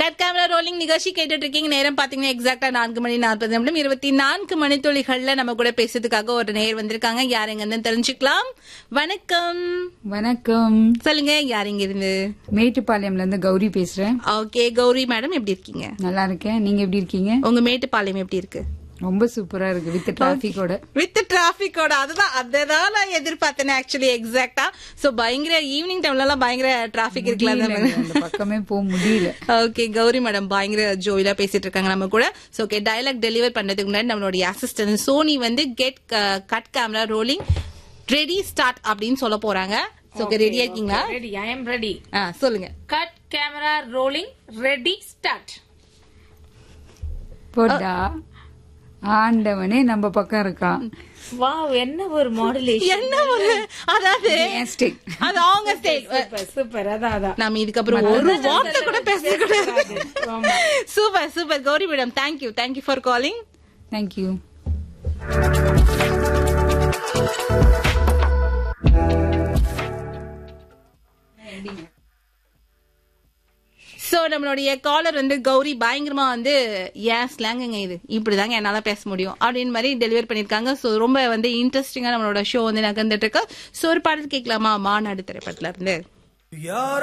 cut camera rolling நிகழ்ச்சி கேட்டுட்டு இருக்கீங்க நேரம் பாத்தீங்கன்னா எக்ஸாக்டா நான்கு மணி நாற்பது நிமிடம் இருபத்தி நான்கு மணித்துளிகள்ல நம்ம கூட பேசுறதுக்காக ஒரு நேர் வந்திருக்காங்க யாருங்கன்னு தெரிஞ்சுக்கலாம் வணக்கம் வணக்கம் சொல்லுங்க யாருங்க இருந்து மேட்டுப்பாளையம்ல இருந்து கௌரி பேசுறேன் ஓகே கௌரி மேடம் எப்படி இருக்கீங்க நல்லா இருக்கேன் நீங்க எப்படி இருக்கீங்க உங்க மேட்டுப்பாளையம் எப்படி இருக்கு ரொம்ப சூப்பரா இருக்கு வித் டிராபிக்கோட வித் டிராபிக்கோட அதுதான் அததான் நான் எதிர்பார்த்தேன் ஆக்சுவலி எக்ஸாக்டா சோ பயங்கர ஈவினிங் டைம்ல எல்லாம் பயங்கர டிராபிக் இருக்குல்ல அந்த பக்கமே போக முடியல ஓகே கௌரி மேடம் பயங்கர ஜோயிலா பேசிட்டு இருக்காங்க நம்ம கூட சோ ஓகே டயலாக் டெலிவர் பண்றதுக்கு முன்னாடி நம்மளுடைய அசிஸ்டன்ட் சோனி வந்து get cut camera rolling ready start அப்படின்னு சொல்ல போறாங்க சோ ஓகே ரெடியா இருக்கீங்களா ரெடி ஐ எம் ரெடி ஆ சொல்லுங்க cut camera rolling ready start போட்டா ஆண்டவனே நம்ம பக்கம் இருக்கான் வாவ் என்ன ஒரு மாடுலேஷன் என்ன ஒரு அதாவது என் ஸ்டேக் அது அவங்க ஸ்டைல் சூப்பர் சூப்பர் அதான் அதான் நாம இதுக்கப்புறம் ஒரு வார்த்தை கூட பேசக்கூடாது super super Gowri madam thank you thank you for calling thank you so நம்மளுடைய காலர் வந்து கௌரி பயங்கரமா வந்து ஏன் ஸ்லாங்குங்க இது இப்படிதாங்க என்னால பேச முடியும் அப்படின்னு மாதிரி டெலிவர் பண்ணிருக்காங்க சோ ரொம்ப வந்து இன்ட்ரெஸ்டிங்கா நம்மளோட ஷோ வந்து நகர்ந்துட்டு இருக்கு சோ ஒரு பாடல் கேட்கலாமா மாநாடு திரைப்படத்துல இருந்து யார்